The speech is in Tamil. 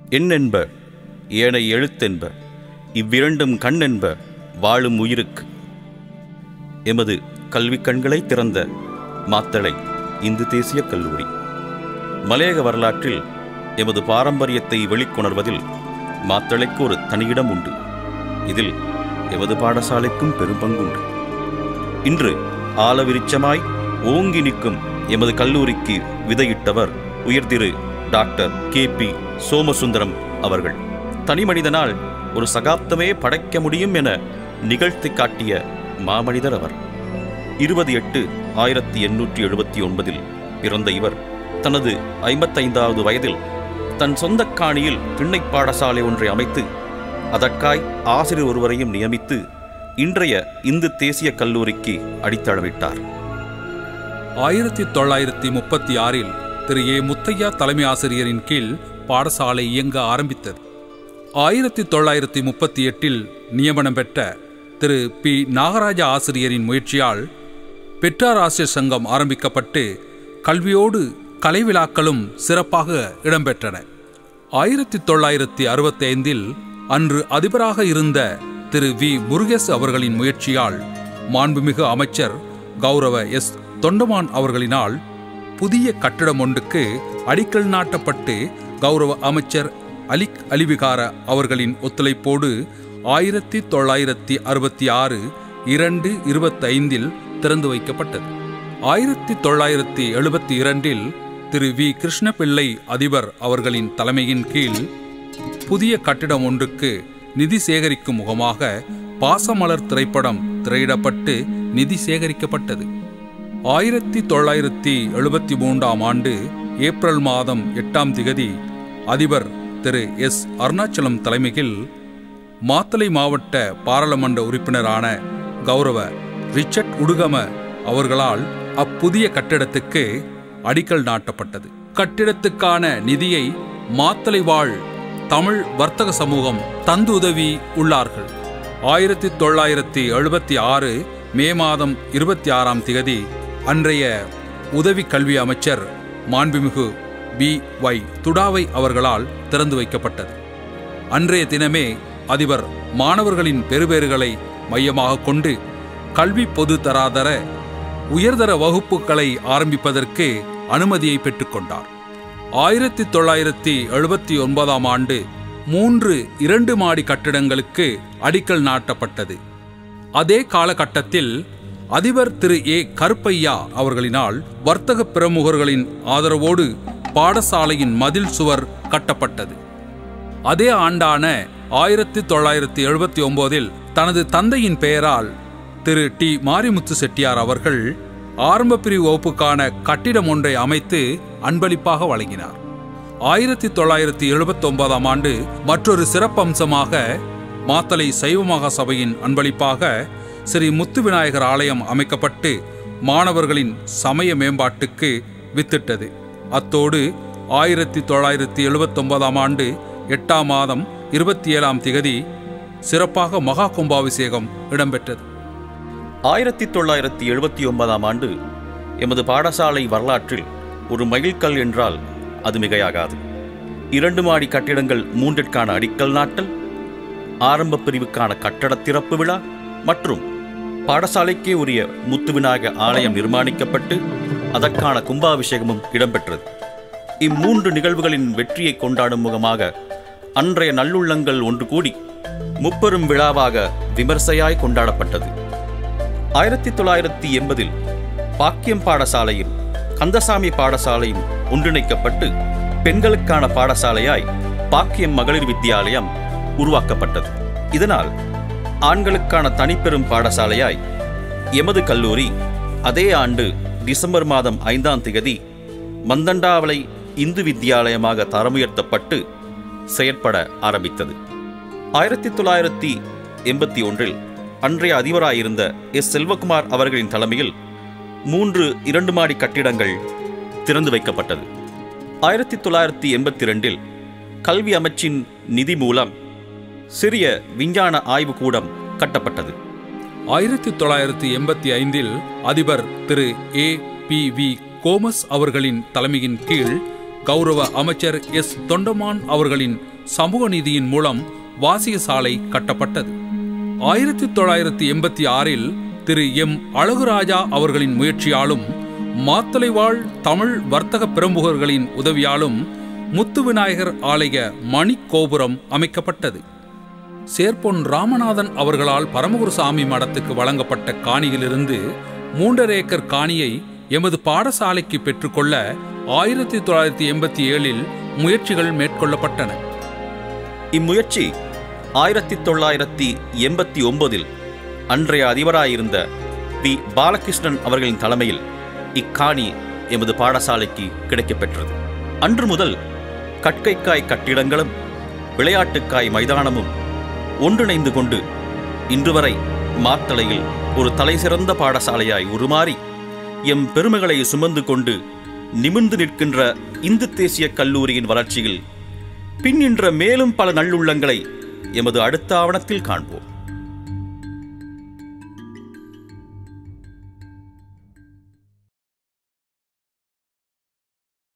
எண்ணென்ப ஏனை எழுத்தென்ப இவ்விரண்டும் கண்ணென்ப வாழும் உயிருக்கு எமது கல்விக் கண்களை திறந்த மாத்தளை இந்து தேசிய கல்லூரி மலையக வரலாற்றில் எமது பாரம்பரியத்தை வெளிக்கொணர்வதில் மாத்தளைக்கு ஒரு தனியிடம் உண்டு இதில் எமது பாடசாலைக்கும் பெரும்பங்குண்டு இன்று ஆலவிருச்சமாய் ஓங்கி நிற்கும் எமது கல்லூரிக்கு விதையிட்டவர் உயர்திரு டாக்டர் கே பி சோமசுந்தரம் அவர்கள் தனிமனிதனால் ஒரு சகாப்தமே படைக்க முடியும் என நிகழ்த்தி காட்டிய மாமனிதர் அவர் இருபது எட்டு ஆயிரத்தி எண்ணூற்றி எழுபத்தி ஒன்பதில் பிறந்த இவர் தனது ஐம்பத்தைந்தாவது வயதில் தன் சொந்த காணியில் திண்ணை பாடசாலை ஒன்றை அமைத்து அதற்காய் ஆசிரியர் ஒருவரையும் நியமித்து இன்றைய இந்து தேசிய கல்லூரிக்கு அடித்தளவிட்டார் ஆயிரத்தி தொள்ளாயிரத்தி முப்பத்தி ஆறில் திரு ஏ முத்தையா தலைமை ஆசிரியரின் கீழ் பாடசாலை இயங்க ஆரம்பித்தது ஆயிரத்தி தொள்ளாயிரத்தி முப்பத்தி எட்டில் நியமனம் பெற்ற திரு பி நாகராஜ ஆசிரியரின் முயற்சியால் பெற்றார் ஆசிரியர் சங்கம் ஆரம்பிக்கப்பட்டு கல்வியோடு கலை விழாக்களும் சிறப்பாக இடம்பெற்றன ஆயிரத்தி தொள்ளாயிரத்தி அறுபத்தி ஐந்தில் அன்று அதிபராக இருந்த திரு வி முருகேசு அவர்களின் முயற்சியால் மாண்புமிகு அமைச்சர் கௌரவ எஸ் தொண்டமான் அவர்களினால் புதிய கட்டிடம் ஒன்றுக்கு அடிக்கல் நாட்டப்பட்டு கௌரவ அமைச்சர் அலிக் அலிவிகார அவர்களின் ஒத்துழைப்போடு ஆயிரத்தி தொள்ளாயிரத்தி அறுபத்தி ஆறு இரண்டு இருபத்தைந்தில் திறந்து வைக்கப்பட்டது ஆயிரத்தி தொள்ளாயிரத்தி எழுபத்தி இரண்டில் திரு வி கிருஷ்ணபிள்ளை அதிபர் அவர்களின் தலைமையின் கீழ் புதிய கட்டிடம் ஒன்றுக்கு நிதி சேகரிக்கும் முகமாக பாசமலர் திரைப்படம் திரையிடப்பட்டு நிதி சேகரிக்கப்பட்டது ஆயிரத்தி தொள்ளாயிரத்தி எழுபத்தி மூன்றாம் ஆண்டு ஏப்ரல் மாதம் எட்டாம் திகதி அதிபர் திரு எஸ் அருணாச்சலம் தலைமையில் மாத்தளை மாவட்ட பாராளுமன்ற உறுப்பினரான கௌரவ ரிச்சர்ட் உடுகம அவர்களால் அப்புதிய கட்டிடத்துக்கு அடிக்கல் நாட்டப்பட்டது கட்டிடத்துக்கான நிதியை மாத்தளை வாழ் தமிழ் வர்த்தக சமூகம் தந்து உதவி உள்ளார்கள் ஆயிரத்தி தொள்ளாயிரத்தி எழுபத்தி ஆறு மே மாதம் இருபத்தி ஆறாம் திகதி அன்றைய உதவி கல்வி அமைச்சர் மாண்புமிகு பி ஒய் துடாவை அவர்களால் திறந்து வைக்கப்பட்டது அன்றைய தினமே அதிபர் மாணவர்களின் பெறுபேறுகளை மையமாக கொண்டு கல்வி பொது தராதர உயர்தர வகுப்புகளை ஆரம்பிப்பதற்கு அனுமதியை பெற்றுக்கொண்டார் ஆயிரத்தி தொள்ளாயிரத்தி எழுபத்தி ஒன்பதாம் ஆண்டு மூன்று இரண்டு மாடி கட்டிடங்களுக்கு அடிக்கல் நாட்டப்பட்டது அதே காலகட்டத்தில் அதிபர் திரு ஏ கருப்பையா அவர்களினால் வர்த்தக பிரமுகர்களின் ஆதரவோடு பாடசாலையின் மதில் சுவர் கட்டப்பட்டது அதே ஆண்டான ஆயிரத்தி தொள்ளாயிரத்தி எழுபத்தி ஒன்பதில் தனது தந்தையின் பெயரால் திரு டி மாரிமுத்து செட்டியார் அவர்கள் ஆரம்ப பிரிவு வகுப்புக்கான கட்டிடம் ஒன்றை அமைத்து அன்பளிப்பாக வழங்கினார் ஆயிரத்தி தொள்ளாயிரத்தி எழுபத்தி ஒன்பதாம் ஆண்டு மற்றொரு சிறப்பம்சமாக மாத்தளை சைவமாக சபையின் அன்பளிப்பாக ஸ்ரீ முத்து விநாயகர் ஆலயம் அமைக்கப்பட்டு மாணவர்களின் சமய மேம்பாட்டுக்கு வித்திட்டது அத்தோடு ஆயிரத்தி தொள்ளாயிரத்தி எழுபத்தொன்பதாம் ஆண்டு எட்டாம் மாதம் இருபத்தி ஏழாம் திகதி சிறப்பாக மகா கும்பாபிஷேகம் இடம்பெற்றது ஆயிரத்தி தொள்ளாயிரத்தி எழுபத்தி ஒன்பதாம் ஆண்டு எமது பாடசாலை வரலாற்றில் ஒரு மைல்கல் என்றால் அது மிகையாகாது இரண்டு மாடி கட்டிடங்கள் மூன்றிற்கான அடிக்கல் நாட்டல் ஆரம்ப பிரிவுக்கான கட்டட திறப்பு விழா மற்றும் பாடசாலைக்கே உரிய முத்துவிநாயக ஆலயம் நிர்மாணிக்கப்பட்டு அதற்கான கும்பாபிஷேகமும் இடம்பெற்றது இம்மூன்று நிகழ்வுகளின் வெற்றியை கொண்டாடும் முகமாக அன்றைய நல்லுள்ளங்கள் ஒன்று கூடி முப்பெரும் விழாவாக விமர்சையாய் கொண்டாடப்பட்டது ஆயிரத்தி தொள்ளாயிரத்தி எண்பதில் பாக்கியம் பாடசாலையும் கந்தசாமி பாடசாலையும் ஒன்றிணைக்கப்பட்டு பெண்களுக்கான பாடசாலையாய் பாக்கியம் மகளிர் வித்தியாலயம் உருவாக்கப்பட்டது இதனால் ஆண்களுக்கான தனிப்பெரும் பாடசாலையாய் எமது கல்லூரி அதே ஆண்டு டிசம்பர் மாதம் ஐந்தாம் திகதி மந்தண்டாவளை இந்து வித்தியாலயமாக தரமுயர்த்தப்பட்டு செயற்பட ஆரம்பித்தது ஆயிரத்தி தொள்ளாயிரத்தி எண்பத்தி ஒன்றில் அன்றைய அதிபராயிருந்த எஸ் செல்வகுமார் அவர்களின் தலைமையில் மூன்று இரண்டு மாடி கட்டிடங்கள் திறந்து வைக்கப்பட்டது ஆயிரத்தி தொள்ளாயிரத்தி எண்பத்தி ரெண்டில் கல்வி அமைச்சின் நிதி மூலம் சிறிய விஞ்ஞான ஆய்வு கூடம் கட்டப்பட்டது ஆயிரத்தி தொள்ளாயிரத்தி எண்பத்தி ஐந்தில் அதிபர் திரு ஏ பி வி கோமஸ் அவர்களின் தலைமையின் கீழ் கௌரவ அமைச்சர் எஸ் தொண்டமான் அவர்களின் சமூக நீதியின் மூலம் வாசிய சாலை கட்டப்பட்டது ஆயிரத்தி தொள்ளாயிரத்தி எண்பத்தி ஆறில் திரு எம் அழகுராஜா அவர்களின் முயற்சியாலும் மாத்தலைவாழ் தமிழ் வர்த்தக பிரமுகர்களின் உதவியாலும் முத்து விநாயகர் ஆலய மணி கோபுரம் அமைக்கப்பட்டது சேர்ப்பொன் ராமநாதன் அவர்களால் பரமகுருசாமி மடத்துக்கு வழங்கப்பட்ட காணியிலிருந்து மூன்றரை ஏக்கர் காணியை எமது பாடசாலைக்கு பெற்றுக்கொள்ள ஆயிரத்தி தொள்ளாயிரத்தி எண்பத்தி ஏழில் முயற்சிகள் மேற்கொள்ளப்பட்டன இம்முயற்சி ஆயிரத்தி தொள்ளாயிரத்தி எண்பத்தி ஒன்பதில் அன்றைய அதிபராயிருந்த வி பாலகிருஷ்ணன் அவர்களின் தலைமையில் இக்காணி எமது பாடசாலைக்கு கிடைக்கப்பெற்றது அன்று முதல் கட்கைக்காய் கட்டிடங்களும் விளையாட்டுக்காய் மைதானமும் ஒன்றிணைந்து கொண்டு இன்று வரை மாத்தளையில் ஒரு தலைசிறந்த பாடசாலையாய் உருமாறி எம் பெருமைகளை சுமந்து கொண்டு நிமிர்ந்து நிற்கின்ற இந்து தேசிய கல்லூரியின் வளர்ச்சியில் பின்னின்ற மேலும் பல நல்லுள்ளங்களை எமது அடுத்த ஆவணத்தில் காண்போம்